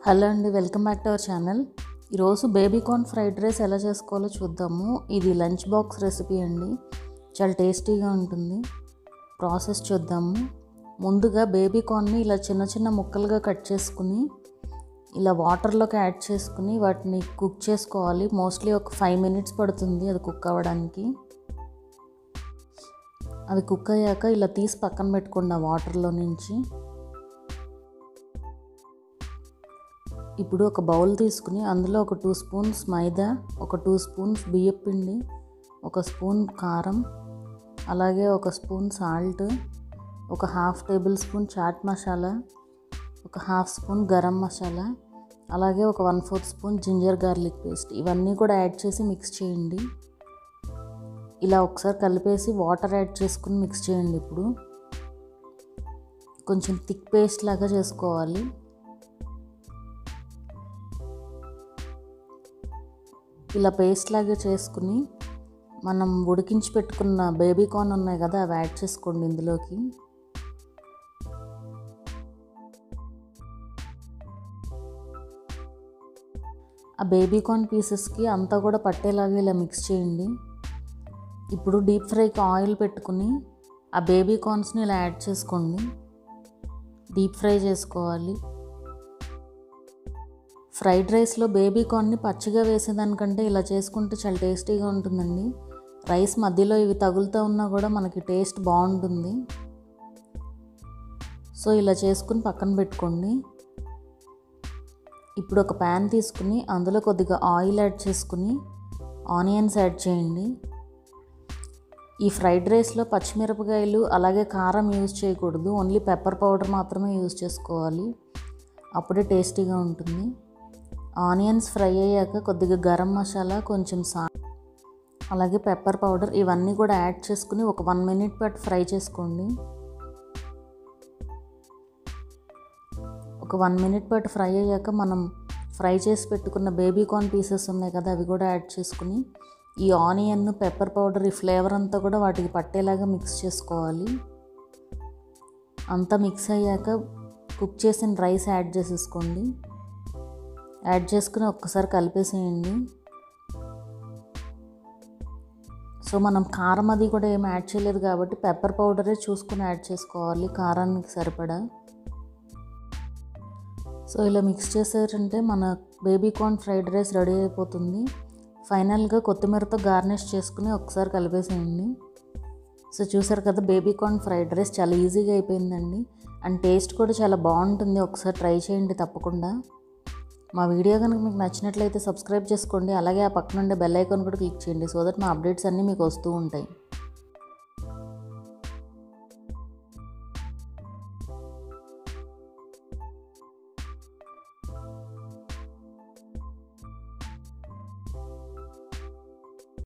hello అండి welcome back to our channel ఈరోజు baby corn fried rice ఎలా చేసుకోవాలో చూద్దాము ఇది లంచ్ బాక్స్ రెసిపీ అండి చాలా టేస్టీగా ఉంటుంది ప్రాసెస్ చూద్దాము ముందుగా బేబీ కార్న్ని ఇలా చిన్న చిన్న ముక్కలుగా కట్ చేసుకుని ఇలా వాటర్లోకి యాడ్ చేసుకుని వాటిని కుక్ చేసుకోవాలి మోస్ట్లీ ఒక ఫైవ్ మినిట్స్ పడుతుంది అది కుక్ అవ్వడానికి అది కుక్ అయ్యాక ఇలా తీసి పక్కన పెట్టుకోండి ఆ వాటర్లో నుంచి ఇప్పుడు ఒక బౌల్ తీసుకుని అందులో ఒక టూ స్పూన్స్ మైదా ఒక టూ స్పూన్స్ బియ్యం పిండి ఒక స్పూన్ కారం అలాగే ఒక స్పూన్ సాల్ట్ ఒక half tablespoon chaat masala ఒక హాఫ్ స్పూన్ గరం మసాలా అలాగే ఒక one fourth spoon ginger garlic paste ఇవన్నీ కూడా యాడ్ చేసి మిక్స్ చేయండి ఇలా ఒకసారి కలిపేసి వాటర్ యాడ్ చేసుకుని మిక్స్ చేయండి ఇప్పుడు కొంచెం థిక్ పేస్ట్ లాగా చేసుకోవాలి ఇలా పేస్ట్ లాగా చేసుకుని మనం ఉడికించి పెట్టుకున్న బేబీ కార్న్ ఉన్నాయి కదా అవి యాడ్ చేసుకోండి ఇందులోకి ఆ బేబీ కార్న్ పీసెస్కి అంతా కూడా పట్టేలాగా ఇలా మిక్స్ చేయండి ఇప్పుడు డీప్ ఫ్రైకి ఆయిల్ పెట్టుకుని ఆ బేబీ కార్న్స్ని ఇలా యాడ్ చేసుకోండి డీప్ ఫ్రై చేసుకోవాలి ఫ్రైడ్ రైస్లో బేబీ కార్న్ని పచ్చిగా వేసేదానికంటే ఇలా చేసుకుంటే చాలా టేస్టీగా ఉంటుందండి రైస్ మధ్యలో ఇవి తగులుతూ ఉన్నా కూడా మనకి టేస్ట్ బాగుంటుంది సో ఇలా చేసుకుని పక్కన పెట్టుకోండి ఇప్పుడు ఒక ప్యాన్ తీసుకుని అందులో కొద్దిగా ఆయిల్ యాడ్ చేసుకుని ఆనియన్స్ యాడ్ చేయండి ఈ ఫ్రైడ్ రైస్లో పచ్చిమిరపకాయలు అలాగే కారం యూజ్ చేయకూడదు ఓన్లీ పెప్పర్ పౌడర్ మాత్రమే యూజ్ చేసుకోవాలి అప్పుడే టేస్టీగా ఉంటుంది ఆనియన్స్ ఫ్రై అయ్యాక కొద్దిగా గరం మసాలా కొంచెం సా అలాగే పెప్పర్ పౌడర్ ఇవన్నీ కూడా యాడ్ చేసుకుని ఒక వన్ మినిట్ పాటు ఫ్రై చేసుకోండి ఒక వన్ మినిట్ పాటు ఫ్రై అయ్యాక మనం ఫ్రై చేసి పెట్టుకున్న బేబీ కార్న్ పీసెస్ ఉన్నాయి కదా అవి కూడా యాడ్ చేసుకుని ఈ ఆనియన్ పెప్పర్ పౌడర్ ఈ ఫ్లేవర్ అంతా కూడా వాటికి పట్టేలాగా మిక్స్ చేసుకోవాలి అంతా మిక్స్ అయ్యాక కుక్ చేసిన రైస్ యాడ్ చేసేసుకోండి యాడ్ చేసుకుని ఒక్కసారి కలిపేసేయండి సో మనం కారం అది కూడా ఏం యాడ్ చేయలేదు కాబట్టి పెప్పర్ పౌడరే చూసుకుని యాడ్ చేసుకోవాలి కారానికి సరిపడా సో ఇలా మిక్స్ చేసారంటే మన baby corn fried rice ready అయిపోతుంది ఫైనల్గా కొత్తిమీరతో గార్నిష్ చేసుకుని ఒకసారి కలిపేసేయండి సో చూసారు కదా బేబీ కార్న్ ఫ్రైడ్ రైస్ చాలా ఈజీగా అయిపోయిందండి అండ్ టేస్ట్ కూడా చాలా బాగుంటుంది ఒకసారి ట్రై చేయండి తప్పకుండా మా వీడియో కనుక మీకు నచ్చినట్లయితే సబ్స్క్రైబ్ చేసుకోండి అలాగే ఆ పక్కన ఉండే బెల్ ఐకాన్ కూడా క్లిక్ చేయండి సో దట్ మా అప్డేట్స్ అన్నీ మీకు వస్తూ ఉంటాయి